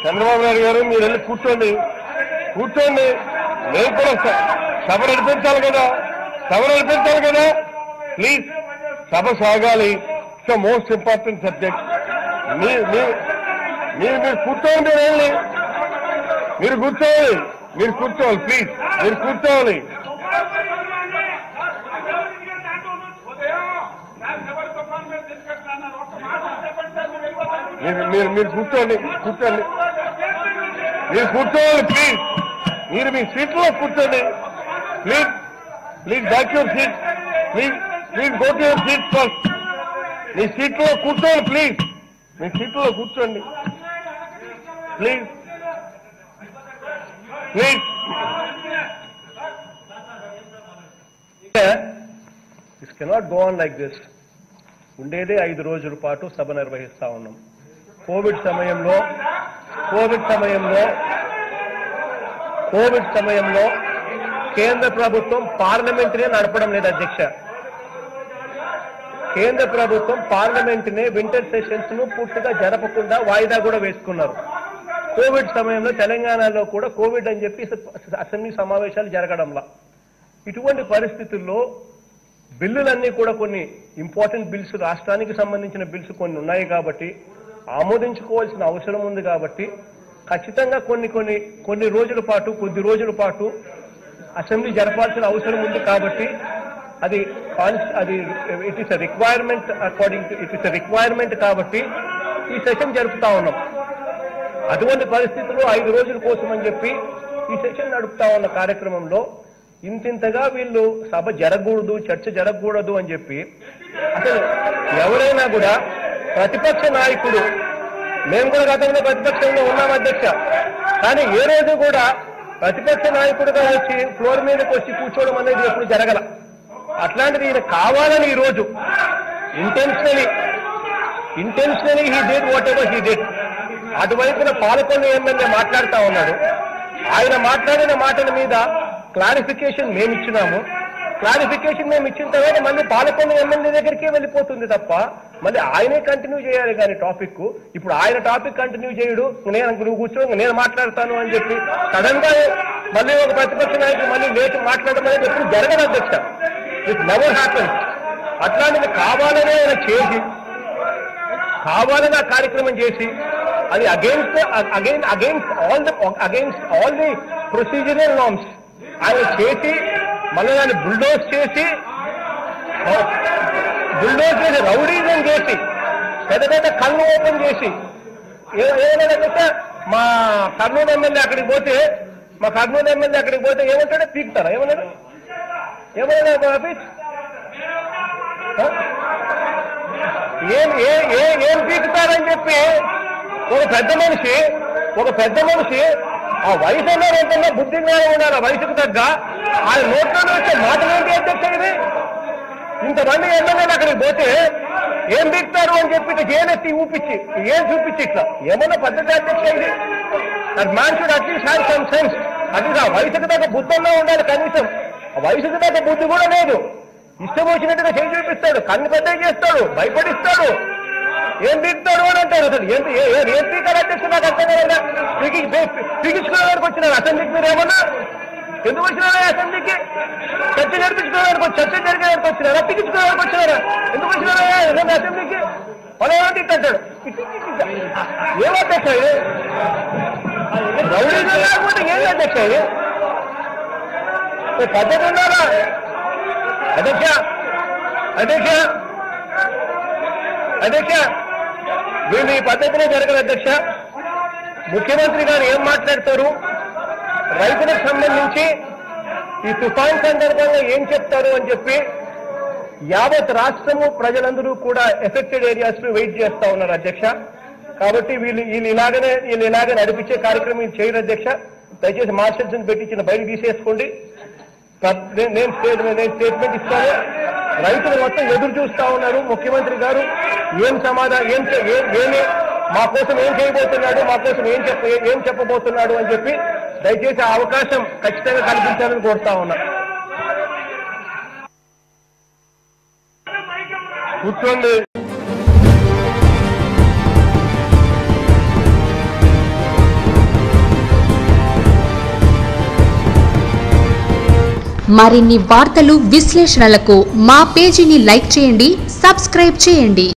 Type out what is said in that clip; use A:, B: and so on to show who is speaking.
A: చంద్రబాబు నాయుడు గారు మీరు వెళ్ళి కూర్చోండి కూర్చోండి మేము కూడా స- సభ నడిపించాలి కదా సభ నడిపించాలి కదా ప్లీజ్ సభ సాగాలి ఇట్స్ మోస్ట్ ఇంపార్టెంట్ సబ్జెక్ట్ మీరు మీరు మీరు మీరు కూర్చోండి మీరు వెళ్ళి మీరు కూర్చోవాలి మీరు కూర్చోవాలి ప్లీజ్ మీరు కూర్చోవాలి మీరు మీరు మీరు కూర్చోండి కూర్చోండి మీరు కూర్చోవాలి ప్లీజ్ మీరు మీ సీట్లో కూర్చోండి please please back your seat please please go to your seat first మీ సీట్లో కూర్చోండి ప్లీజ్ మీ సీట్లో కూర్చోండి please please this cannot go on like this ఉండేదే ఐదు రోజుల పాటు సభ నిర్వహిస్తా ఉన్నాం కోవిడ్ సమయంలో కోవిడ్ సమయంలో కోవిడ్ సమయంలో కేంద్ర ప్రభుత్వం పార్లమెంట్నే నడపడం లేదు అధ్యక్ష కేంద్ర ప్రభుత్వం పార్లమెంట్నే వింటర్ సెషన్స్ ను పూర్తిగా జరపకుండా వాయిదా కూడా వేసుకున్నారు కోవిడ్ సమయంలో తెలంగాణలో కూడా కోవిడ్ అని చెప్పి అసెంబ్లీ సమావేశాలు జరగడంలా ఇటువంటి పరిస్థితుల్లో బిల్లులన్నీ కూడా కొన్ని ఇంపార్టెంట్ బిల్స్ రాష్ట్రానికి సంబంధించిన బిల్స్ కొన్ని ఉన్నాయి కాబట్టి ఆమోదించుకోవాల్సిన అవసరం ఉంది కాబట్టి ఖచ్చితంగా కొన్ని కొన్ని కొన్ని రోజుల పాటు కొద్ది రోజుల పాటు అసెంబ్లీ జరపాల్సిన అవసరం ఉంది కాబట్టి అది కాన్స్- అది it is requirement according to it is requirement కాబట్టి ఈ సెషన్ జరుపుతా ఉన్నాం అటువంటి పరిస్థితుల్లో ఐదు రోజుల కోసం అని చెప్పి ఈ సెషన్ నడుపుతా ఉన్న కార్యక్రమంలో ఇంతింతగా వీళ్ళు సభ జరగకూడదు చర్చ జరగకూడదు అని చెప్పి అసలు ఎవరైనా కూడా ప్రతిపక్ష నాయకుడు మేము కూడా గతంలో ప్రతిపక్షంలో ఉన్నాం అధ్యక్ష కానీ ఏ రోజు కూడా ప్రతిపక్ష నాయకుడిగా వచ్చి ఫ్లోర్ మీదకి వచ్చి కూర్చోవడం అనేది ఎప్పుడు జరగల అట్లాంటిది ఈయన కావాలని ఈ రోజు intentionally intentionally he did whatever he did అటువైపున పాలకొండ ఎమ్మెల్యే మాట్లాడుతా ఉన్నాడు ఆయన మాట్లాడిన మాటల మీద క్లారిఫికేషన్ మేము ఇచ్చినాము క్లారిఫికేషన్ మేము ఇచ్చిన తర్వాత మళ్ళీ పాలకొండ ఎమ్మెల్యే దగ్గరికే వెళ్ళిపోతుంది తప్ప మళ్ళీ ఆయనే కంటిన్యూ చేయాలి కానీ టాపిక్ ఇప్పుడు ఆయన టాపిక్ కంటిన్యూ చేయడు నేను నువ్వు కూర్చో నేను మాట్లాడతాను అని చెప్పి సడన్ గా మళ్ళీ ఒక ప్రతిపక్ష నాయకుడు మళ్ళీ లేచి మాట్లాడడం అనేది ఎప్పుడు జరగదు అధ్యక్ష ఇట్ నెవర్ హ్యాపన్ అట్లాంటిది కావాలనే ఆయన చేసి కావాలని ఆ కార్యక్రమం చేసి అది against again against all the against all the procedural norms ఆయన చేసి మళ్ళీ దాన్ని బుల్డోజ్ చేసి బుల్డోజ్ చేసి రౌడీజం చేసి పెద్ద పెద్ద కళ్ళు ఓపెన్ చేసి ఏ- ఏమైనా మా కర్నూలు ఎమ్మెల్యే అక్కడికి పోతే మా కర్నూలు ఎమ్మెల్యే అక్కడికి పోతే ఏమంటాడో పీకుతారా ఏమన్నాడు ఏమన్నా ఆఫీస్ ఏం ఏ ఏ ఏం పీకుతారని చెప్పి ఒక పెద్ద మనిషి ఒక పెద్ద మనిషి ఆ వయసు అన్నారు ఏంటన్నా బుద్ధి జ్ఞానం ఉన్నారు ఆ వయసుకు తగ్గ ఆయన నోట్లో వచ్చే మాటలు ఏంటి అధ్యక్ష ఇది ఇంతమంది ఎమ్మెల్యేలు అక్కడికి పోతే ఏం పీకుతారు అని చెప్పి ఇట్లా ఏనెత్తి ఊపించి ఏం చూపించి ఇట్లా ఏమన్నా పద్ధతి అధ్యక్ష ఇది that man should at least have some sense అది ఆ వయసుకు తగ్గ బుద్ధంలో ఉండాలి కనీసం ఆ వయసుకు తగ్గ బుద్ధి కూడా లేదు ఇష్టం వచ్చినట్టుగా చేయి చూపిస్తాడు కన్ను పెద్ద చేస్తాడు భయపడిస్తాడు ఏం పీకుతాడు అని అంటారు అసలు ఏం ఏ- ఏ- ఏం పీకారు అధ్యక్ష నాకు అర్థం కదా పీకి పీకించుకోవడానికి వచ్చినారు అసెంబ్లీకి మీరు ఏమన్నా ఎందుకు వచ్చినారా అసెంబ్లీకి చర్చ జరిపించుకోవడానికి వచ్చి- చర్చ జరిగేదానికి వచ్చినారా పీకించుకోవడానికి వచ్చినారా ఎందుకు వచ్చినారా ఏదైనా అసెంబ్లీకి పలానా అంటాడు ఏం అధ్యక్ష ఇది రౌడీ లేకపోతే ఏం అధ్యక్ష ఇది ఓ పద్ధతి ఉన్నారా అధ్యక్ష అధ్యక్ష అధ్యక్ష వీళ్ళు ఈ పద్ధతినే జరగదు అధ్యక్ష ముఖ్యమంత్రి గారు ఏం మాట్లాడతారు రైతులకు సంబంధించి ఈ తుఫాన్ సందర్భంగా ఏం చెప్తారు అని చెప్పి యావత్ రాష్ట్రము ప్రజలందరూ కూడా ఎఫెక్టెడ్ ఏరియాస్ లో వెయిట్ చేస్తా ఉన్నారు అధ్యక్ష కాబట్టి వీళ్ళు వీళ్ళు ఇలాగనే వీళ్ళు ఇలాగే నడిపించే కార్యక్రమం వీళ్ళు చేయరు అధ్యక్ష దయచేసి మార్షల్స్ పెట్టించిన బయట తీసేసుకోండి నేను నేను స్టేట్ నేను స్టేట్మెంట్ ఇస్తాను రైతులు మొత్తం ఎదురు చూస్తా ఉన్నారు ముఖ్యమంత్రి గారు ఏం సమాధానం ఏం చె- ఏ- ఏమి మా కోసం ఏం చేయబోతున్నాడు మా కోసం ఏం చెప్ప ఏం చెప్పబోతున్నాడు అని చెప్పి దయచేసి ఆ అవకాశం ఖచ్చితంగా కల్పించాలని కోరుతా ఉన్నా కూర్చోండి
B: మరిన్ని వార్తలు విశ్లేషణలకు మా పేజీని లైక్ చేయండి సబ్స్క్రైబ్ చేయండి